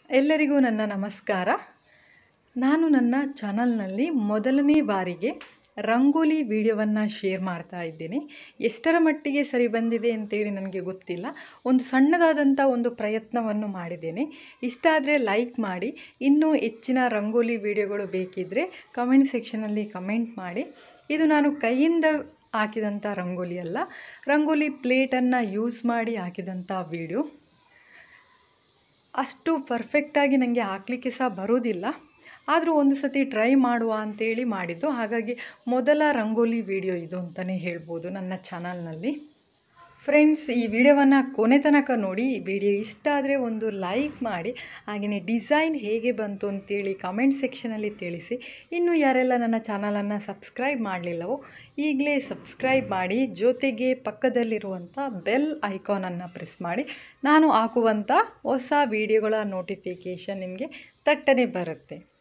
ಎಲ್ಲರಿಗೂ ನನ್ನ ನಮಸ್ಕಾರ ನಾನು ನನ್ನ ಚಾನಲ್ನಲ್ಲಿ ಮೊದಲನೇ ಬಾರಿಗೆ ರಂಗೋಲಿ ವಿಡಿಯೋವನ್ನು ಶೇರ್ ಮಾಡ್ತಾ ಇದ್ದೀನಿ ಎಷ್ಟರ ಮಟ್ಟಿಗೆ ಸರಿ ಬಂದಿದೆ ಅಂತೇಳಿ ನನಗೆ ಗೊತ್ತಿಲ್ಲ ಒಂದು ಸಣ್ಣದಾದಂಥ ಒಂದು ಪ್ರಯತ್ನವನ್ನು ಮಾಡಿದ್ದೇನೆ ಇಷ್ಟ ಆದರೆ ಲೈಕ್ ಮಾಡಿ ಇನ್ನೂ ಹೆಚ್ಚಿನ ರಂಗೋಲಿ ವಿಡಿಯೋಗಳು ಬೇಕಿದ್ದರೆ ಕಮೆಂಟ್ ಸೆಕ್ಷನಲ್ಲಿ ಕಮೆಂಟ್ ಮಾಡಿ ಇದು ನಾನು ಕೈಯಿಂದ ಹಾಕಿದಂಥ ರಂಗೋಲಿ ಅಲ್ಲ ರಂಗೋಲಿ ಪ್ಲೇಟನ್ನು ಯೂಸ್ ಮಾಡಿ ಹಾಕಿದಂಥ ವಿಡಿಯೋ ಅಷ್ಟು ಪರ್ಫೆಕ್ಟಾಗಿ ನನಗೆ ಹಾಕಲಿಕ್ಕೆ ಸಹ ಬರೋದಿಲ್ಲ ಆದರೂ ಒಂದು ಸತಿ ಟ್ರೈ ಮಾಡುವ ಅಂತೇಳಿ ಮಾಡಿದ್ದು ಹಾಗಾಗಿ ಮೊದಲ ರಂಗೋಲಿ ವಿಡಿಯೋ ಇದು ಅಂತಲೇ ಹೇಳ್ಬೋದು ನನ್ನ ಚಾನಲ್ನಲ್ಲಿ ಫ್ರೆಂಡ್ಸ್ ಈ ವಿಡಿಯೋವನ್ನು ಕೊನೆ ತನಕ ನೋಡಿ ಈ ವಿಡಿಯೋ ಇಷ್ಟ ಆದರೆ ಒಂದು ಲೈಕ್ ಮಾಡಿ ಹಾಗೆಯೇ ಡಿಸೈನ್ ಹೇಗೆ ಬಂತು ಅಂತೇಳಿ ಕಮೆಂಟ್ ಸೆಕ್ಷನಲ್ಲಿ ತಿಳಿಸಿ ಇನ್ನು ಯಾರೆಲ್ಲ ನನ್ನ ಚಾನಲನ್ನು ಸಬ್ಸ್ಕ್ರೈಬ್ ಮಾಡಲಿಲ್ಲವೋ ಈಗಲೇ ಸಬ್ಸ್ಕ್ರೈಬ್ ಮಾಡಿ ಜೊತೆಗೆ ಪಕ್ಕದಲ್ಲಿರುವಂಥ ಬೆಲ್ ಐಕಾನನ್ನು ಪ್ರೆಸ್ ಮಾಡಿ ನಾನು ಹಾಕುವಂಥ ಹೊಸ ವಿಡಿಯೋಗಳ ನೋಟಿಫಿಕೇಷನ್ ನಿಮಗೆ ತಟ್ಟನೆ ಬರುತ್ತೆ